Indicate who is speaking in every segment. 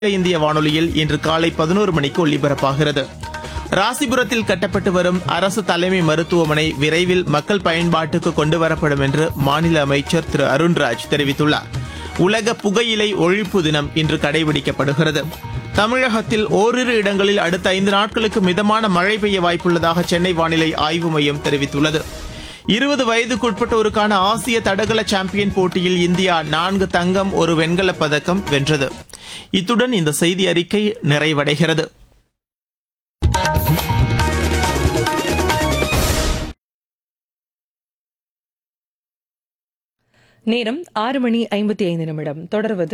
Speaker 1: இந்திய வானொலியில் இன்று காலை பதினோரு மணிக்கு ஒலிபரப்பாகிறது ராசிபுரத்தில் கட்டப்பட்டு வரும் அரசு தலைமை மருத்துவமனை விரைவில் மக்கள் பயன்பாட்டுக்கு கொண்டுவரப்படும் என்று மாநில அமைச்சர் திரு அருண்ராஜ் தெரிவித்துள்ளார் உலக புகையிலை ஒழிப்பு தினம் இன்று கடைபிடிக்கப்படுகிறது தமிழகத்தில் ஓரிரு இடங்களில் அடுத்த ஐந்து நாட்களுக்கு மிதமான மழை பெய்ய வாய்ப்புள்ளதாக சென்னை வானிலை ஆய்வு மையம் தெரிவித்துள்ளது இருபது வயதுக்குட்பட்டோருக்கான ஆசிய தடகள சாம்பியன் போட்டியில் இந்தியா நான்கு தங்கம் ஒரு வெண்கலப் பதக்கம் வென்றது இத்துடன் இந்த செய்தி அறிக்கை நிறைவடைகிறது
Speaker 2: நேரம் ஆறு மணி ஐம்பத்தி ஐந்து நிமிடம் தொடர்வது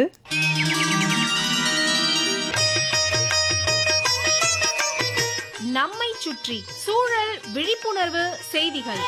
Speaker 3: நம்மை சுற்றி சூழல் விழிப்புணர்வு செய்திகள்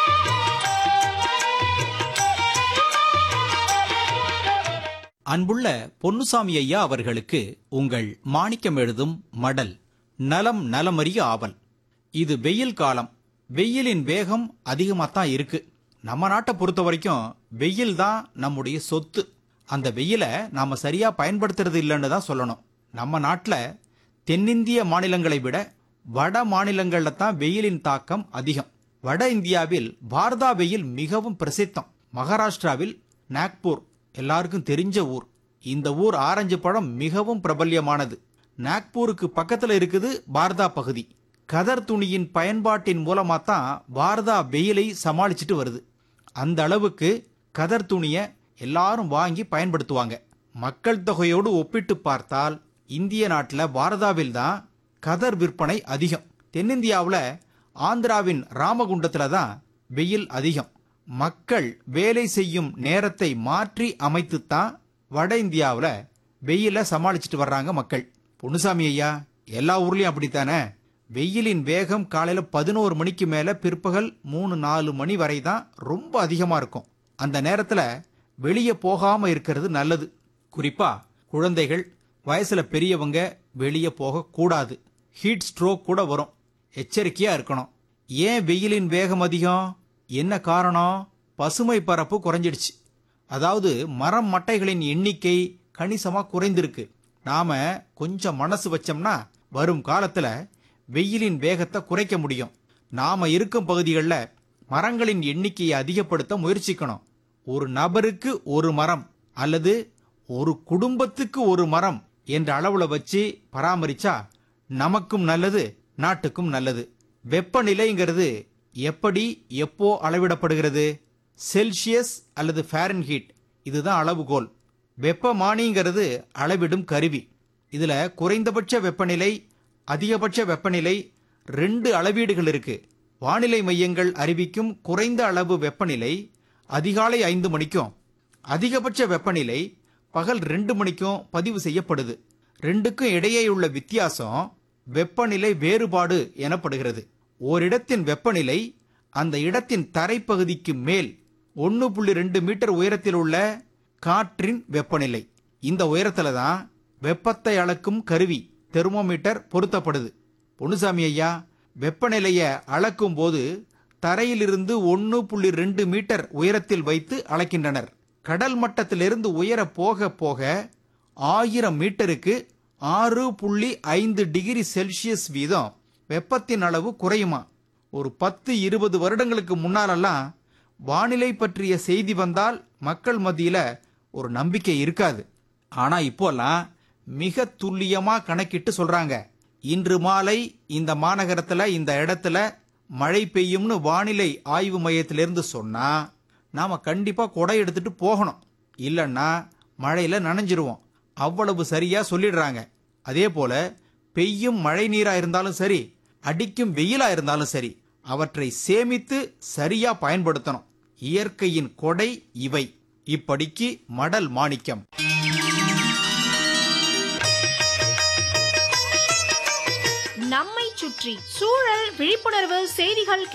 Speaker 4: அன்புள்ள பொன்னுசாமி ஐயா அவர்களுக்கு உங்கள் மாணிக்கம் எழுதும் மடல் நலம் நலமறிய ஆவல் இது வெயில் காலம் வெயிலின் வேகம் அதிகமாத்தான் இருக்கு நம்ம நாட்டை பொறுத்த வரைக்கும் வெயில் தான் நம்முடைய சொத்து அந்த வெயிலை நாம சரியா பயன்படுத்துறது இல்லைன்னு தான் சொல்லணும் நம்ம நாட்டில் தென்னிந்திய மாநிலங்களை விட வட மாநிலங்கள்ல தான் வெயிலின் தாக்கம் அதிகம் வட இந்தியாவில் பாரதா வெயில் மிகவும் பிரசித்தம் மகாராஷ்டிராவில் நாக்பூர் எல்லாருக்கும் தெரிஞ்ச ஊர் இந்த ஊர் ஆரஞ்சு பழம் மிகவும் பிரபல்யமானது நாக்பூருக்கு பக்கத்துல இருக்குது பாரதா பகுதி கதர் துணியின் பயன்பாட்டின் மூலமா தான் பாரதா வெயிலை சமாளிச்சிட்டு வருது அந்த அளவுக்கு கதர் துணியை எல்லாரும் வாங்கி பயன்படுத்துவாங்க மக்கள் தொகையோடு ஒப்பிட்டு பார்த்தால் இந்திய நாட்டில் பாரதாவில் தான் கதர் விற்பனை அதிகம் தென்னிந்தியாவில் ஆந்திராவின் ராமகுண்டத்தில் தான் வெயில் அதிகம் மக்கள் வேலை செய்யும் நேரத்தை மாற்றி அமைத்துத்தான் வட இந்தியாவில் வெயில சமாளிச்சுட்டு வர்றாங்க மக்கள் பொன்னுசாமி ஐயா எல்லா ஊர்லயும் அப்படித்தானே வெயிலின் வேகம் காலையில பதினோரு மணிக்கு மேல பிற்பகல் மூணு நாலு மணி வரை தான் ரொம்ப அதிகமா இருக்கும் அந்த நேரத்துல வெளியே போகாம இருக்கிறது நல்லது குறிப்பா குழந்தைகள் வயசுல பெரியவங்க வெளியே போக கூடாது ஹீட் ஸ்ட்ரோக் கூட வரும் எச்சரிக்கையா இருக்கணும் ஏன் வெயிலின் வேகம் அதிகம் என்ன காரணம் பசுமை பரப்பு குறைஞ்சிடுச்சு அதாவது மரம் மட்டைகளின் எண்ணிக்கை கணிசமா குறைந்திருக்கு நாம கொஞ்சம் மனசு வச்சோம்னா வரும் காலத்துல வெயிலின் வேகத்தை குறைக்க முடியும் நாம இருக்கும் பகுதிகளில் மரங்களின் எண்ணிக்கையை அதிகப்படுத்த முயற்சிக்கணும் ஒரு நபருக்கு ஒரு மரம் அல்லது ஒரு குடும்பத்துக்கு ஒரு மரம் என்ற அளவுல வச்சு பராமரிச்சா நமக்கும் நல்லது நாட்டுக்கும் நல்லது வெப்பநிலைங்கிறது எப்படி எப்போ அளவிடப்படுகிறது செல்சியஸ் அல்லது ஃபாரன்ஹீட் இதுதான் அளவுகோல் வெப்பமானிங்கிறது அளவிடும் கருவி இதுல குறைந்தபட்ச வெப்பநிலை அதிகபட்ச வெப்பநிலை ரெண்டு அளவீடுகள் இருக்கு வானிலை மையங்கள் அறிவிக்கும் குறைந்த அளவு வெப்பநிலை அதிகாலை ஐந்து மணிக்கும் அதிகபட்ச வெப்பநிலை பகல் ரெண்டு மணிக்கும் பதிவு செய்யப்படுது ரெண்டுக்கும் இடையே உள்ள வித்தியாசம் வெப்பநிலை வேறுபாடு எனப்படுகிறது ஓரிடத்தின் வெப்பநிலை அந்த இடத்தின் தரைப்பகுதிக்கு மேல் ஒன்று புள்ளி ரெண்டு மீட்டர் உயரத்தில் உள்ள காற்றின் வெப்பநிலை இந்த உயரத்துல தான் வெப்பத்தை அளக்கும் கருவி தெர்மோமீட்டர் பொருத்தப்படுது பொன்னுசாமி ஐயா வெப்பநிலையை அளக்கும் போது தரையிலிருந்து ஒன்று புள்ளி ரெண்டு மீட்டர் உயரத்தில் வைத்து அளக்கின்றனர் கடல் மட்டத்திலிருந்து உயர போக போக ஆயிரம் மீட்டருக்கு ஆறு புள்ளி ஐந்து டிகிரி செல்சியஸ் வீதம் வெப்பத்தின் அளவு குறையுமா ஒரு பத்து இருபது வருடங்களுக்கு முன்னாலெல்லாம் வானிலை பற்றிய செய்தி வந்தால் மக்கள் மத்தியில ஒரு நம்பிக்கை இருக்காது ஆனா இப்போல்லாம் மிக துல்லியமா கணக்கிட்டு சொல்றாங்க இன்று மாலை இந்த மாநகரத்துல இந்த இடத்துல மழை பெய்யும்னு வானிலை ஆய்வு மையத்திலிருந்து சொன்னா நாம கண்டிப்பா கொடை எடுத்துட்டு போகணும் இல்லைன்னா மழையில நனைஞ்சிருவோம் அவ்வளவு சரியா சொல்லிடுறாங்க அதே போல பெய்யும் மழை நீரா இருந்தாலும் சரி அடிக்கும் வெயிலா இருந்தாலும் சரி அவற்றை சேமித்து சரியா பயன்படுத்தணும் இயற்கையின் கொடை இவை இப்படிக்கு மடல் மாணிக்கம்
Speaker 3: நம்மை சுற்றி சூழல் விழிப்புணர்வு செய்திகள்